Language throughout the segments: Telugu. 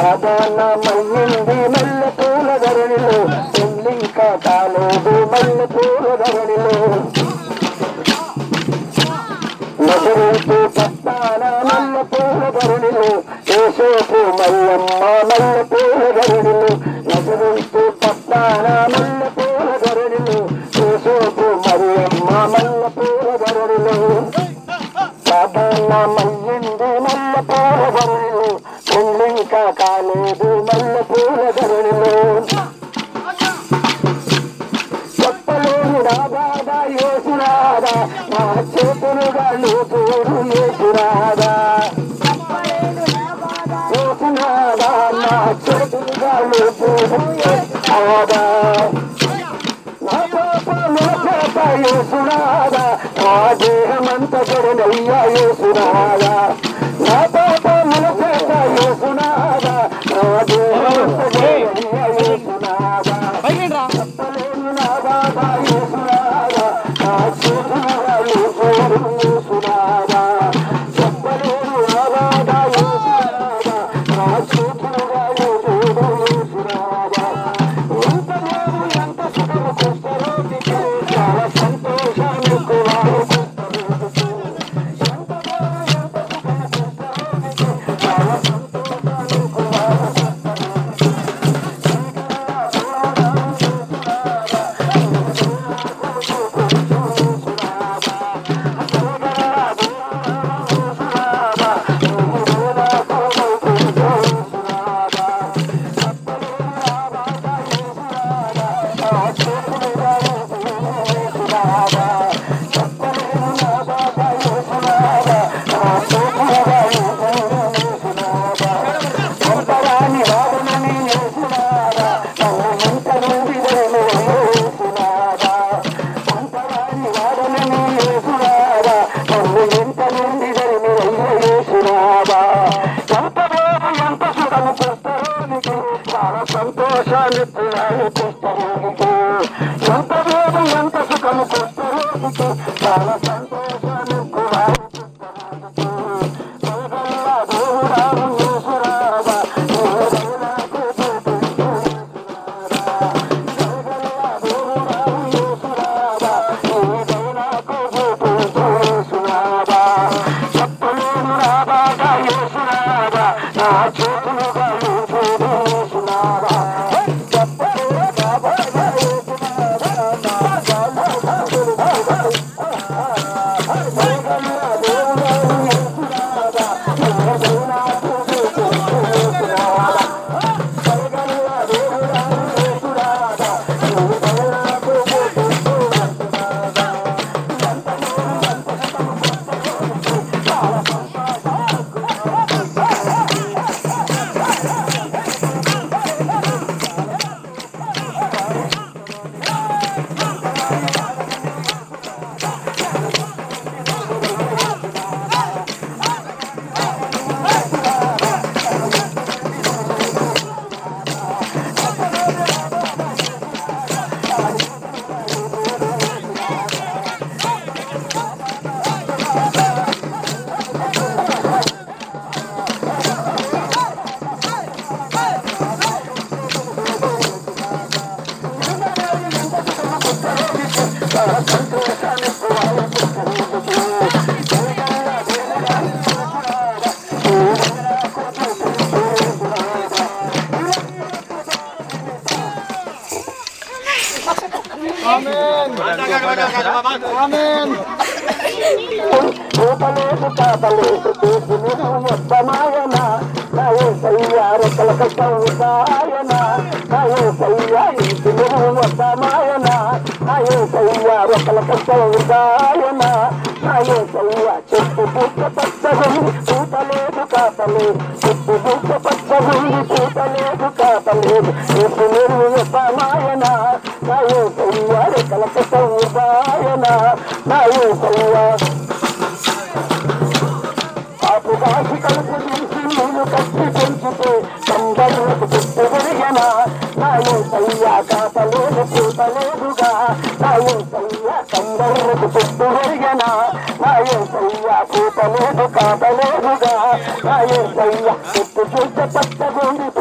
సాధారణమయ్యింది మల్లె పూల ధరణిలో పెళ్ళింకా కాలేదు మల్లె పూల ధరణిలో నగరంతో పట్టాన మల్ల పూల ధరణిలో ఏసేపు మల్లమ్మ మల్ల పూల ధరణిలో నగరంతో పట్టాన మల్ల పూల ధరణిలో ఏసేపు మరియమ్మ మల్ల పూల ధరణిలో సాధారణ మల్లింది మల్ల పూల ధరణిలో పెళ్ళింకా కాలేదు మల్ల పూల ధరణిలో చెప్పలేని రాదా యేసురాదా నా చేతులు గాళ్ళు చూడు యేసురాదా యేసునాదా నా చేతులు గాళ్ళు చూడు యేసునాదా నా పాప నా పాప యేసునాదా నా దేహమంత గొడనయ్యా యేసునాదా నా పాప నా పాప యేసునాదా నా దేహమంత గొడనయ్యా యేసునాదా పైకి రా చెప్పలేని నా బాధ యేసునాదా నా చేతులుగా యేసునాదా చెప్పలేని నా బాధ యేసునాదా నా చేతులుగా యేసునాదా ఎంత లేదు ఎంత సుఖము కుష్ఠరోగికి చాలా సంతోషాన్ని కులాలు కుష్ఠరోగికి ఎంత లేదు ఎంత సుఖము కుష్ఠరోగికి చాలా సంతోషాన్ని కులాలు సంతోషాన్ని ఎంత వేరు ఎంత సుఖము కొస్తరోగికి చాలా సంతోషాన్ని దేవుడాము యేసురావా చెప్పలేను రాబాగా యేసురావా నా చేతులుగా యేసునావా చెప్పలేను రాబాగా యేసునావా నా రూపలేదు కాపలేదు తీసుకుని మొత్తమాయన నాయే సయ్యారు కలక సౌదాయన నాయే సయ్యా ఇంటిని మొత్తమాయన నాయే సయ్యారు కలక సౌదాయన నాయే సయ్యా చెట్టు పూత పచ్చగుంది పూతలేదు కాపలేదు చెట్టు పూత పచ్చగుంది పూతలేదు కాపలేదు ఇప్పుడు మొత్తమాయన నాయే సయ్యారు కలక సౌదాయన నాయే సయ్యా కాపు కాసి కలుపు తీసి నేను కట్టి పెంచితే సందర్లకు పుట్టు పెరిగనా నాయో సయ్యా కాపలేదు పూతలేదుగా నాయో సయ్యా సందర్లకు పుట్టు పెరిగనా నాయో సయ్యా పూతలేదు కాపలేదుగా నాయో సయ్యా పుట్టు చూస్తే పచ్చగుండి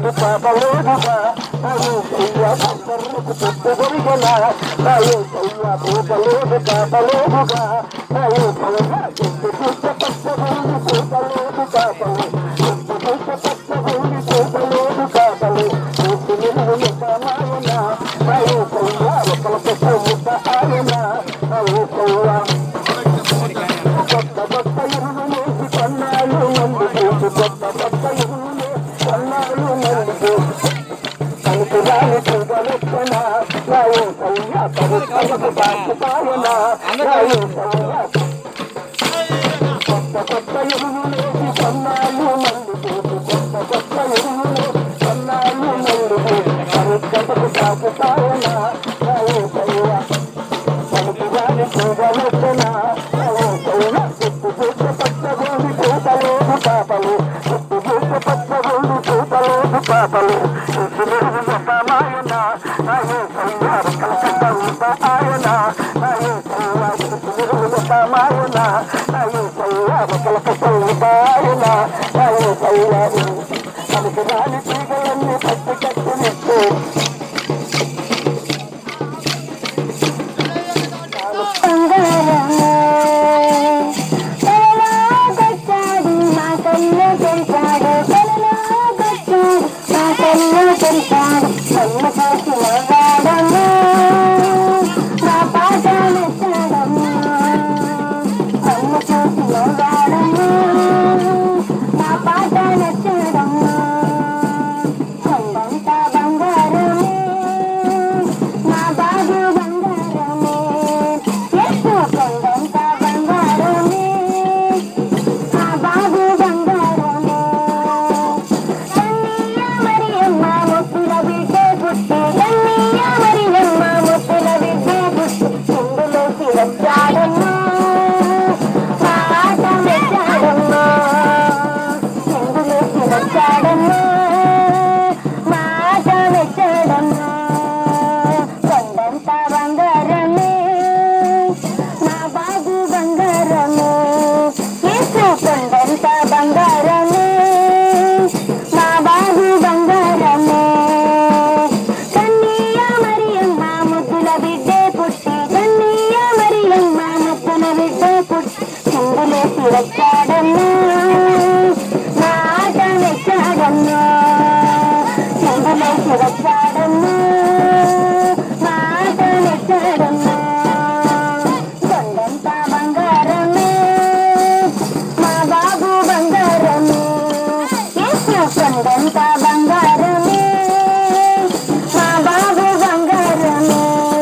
లేదు పాపలేదుగా అయ్యో అయ్యా అందరికి పెద్దగలిగనా అయ్యో అయ్యా పూపలేదు కాపలేదుగా అయ్యో అయ్యా చెట్టు పుట్ట పచ్చబోని పూపలేదు కాపలు చెట్టు పుట్ట పచ్చబోని పూపలేదు కాపలు చెట్టు నిలువు ముఖమాయన అయ్యో అయ్యా ఒకల పెద్ద ముద్ద ఆయన అయ్యో అయ్యా కొత్త కొత్త ఇరువులు వేసి కొన్నాళ్ళు మందు పోసి కొత్త కొత్త ఇరువులు వేసి కొన్నాళ్ళు మందు పోసి కనుక రాని చూడలెక్కన రాయో సయ్యా కరుస్తలకు కాకుతాయన రాయో సయ్యా కొత్త కొత్త ఇరువులు వేసి కొన్నాళ్ళు మందు పోసి కొత్త కొత్త ఇరువులు వేసి కొన్నాళ్ళు మందు పోసి కరుస్తలకు కాకుతాయన రాయో సయ్యా పలుకుగాని చూడవచ్చునా చెట్టు చూసి పచ్చగోడి చూపలేదు పాపలు చెట్టు చూసి పచ్చగోడి చూపలేదు పాపలు చూసిలేదు సమాయన అయ్యో సయ్యారు కలకత్త ఉంట ఆయన అయ్యో సయ్యా చూసిలేదు సమాయన అయ్యో సయ్యారు కలకత్త ఉంట ఆయన అయ్యో సయ్యారు పలుకుగాని తీగలన్నీ పట్టి కట్టునిచ్చు తెచ్చాడు మా కళ్ళు తెరిచాడు తెచ్చాడు మా కళ్ళు తెరిచాడు కళ్ళు చేసిన వాడము నా పాట నచ్చాడము కళ్ళు చేసిన వాడము నా పాట నచ్చాడము కొండంతా బంగారమే నా బాబు బంగారమే ఎత్తు కొండంతా బంగారమే నా బాబు బంగారమే కన్నీయ మరియమ్మ ముత్తుల బిడ్డే పుట్టి కన్నీయ మరియమ్మ ముత్తుల బిడ్డే పుట్టి చిందులోకి వచ్చాడమ్మా మా ఆట మెచ్చాడమ్మా చిందులోకి వచ్చాడమ్మా మా ఆట మెచ్చాడమ్మా కొండంతా బంగారమే నా బాబు బంగారమే యేసు కొండంతా బంగారమే నా బాబు బంగారమే కన్నీయ మరియమ్మ ముద్దుల బిడ్డే పుట్టి కన్నీయ మరియమ్మ ముద్దుల బిడ్డే పుట్టి చిందులేసి వచ్చాడమ్మా నా ఆట మెచ్చాడమ్మా చిందులేసి వచ్చాడమ్మా నా ఆట మెచ్చాడమ్మా కొండంతా బంగారమే మా బాబు బంగారమే యేసు కొండంతా బంగారమే మా బాబు బంగారమే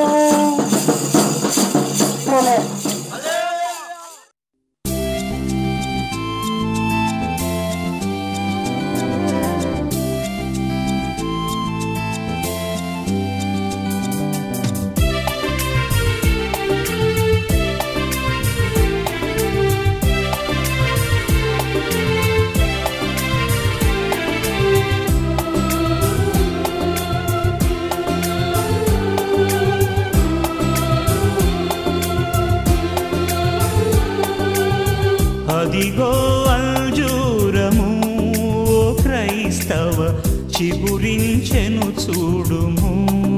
అదిగో అల్జూరము ఓ క్రైస్తవ చిగురించెను చూడుము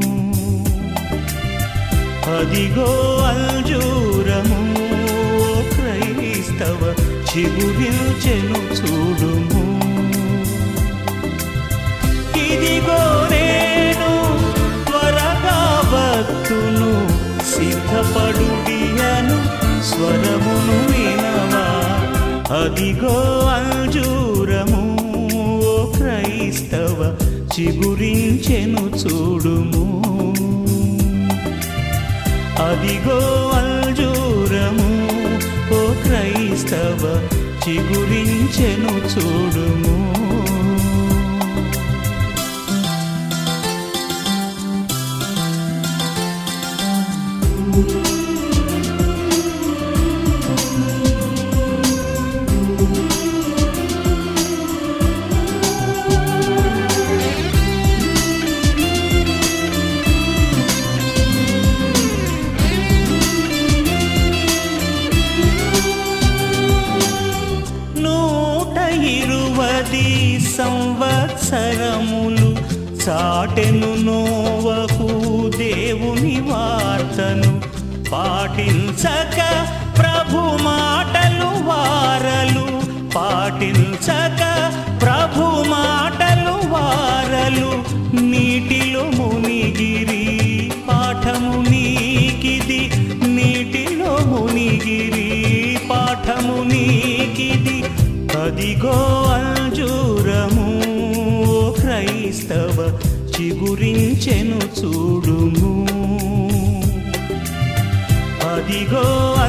అదిగో అల్జూరము ఓ క్రైస్తవ చిగురించెను చూడుము ఇదిగో నేను త్వరగా వత్తును సిద్ధపడుడియను స్వరమును వినవా అదిగో అల్జూరము ఓ క్రైస్తవ చిగురించెను చూడుము అదిగో అల్జూరము ఓ క్రైస్తవ చిగురించెను చూడుము నూట ఇరువది సంవత్సరములు చాటెను నోవకు దేవుని వార్తను పాటించక ప్రభు మాటలు వారలు పాటించక ప్రభు మాటలు వారలు నీటిలో మునిగిరి పాఠము నీకిది నీటిలో మునిగిరి పాఠము నీకిది అదిగో అంజూరము ఓ క్రైస్తవ చిగురించెను చూడుము అదిగో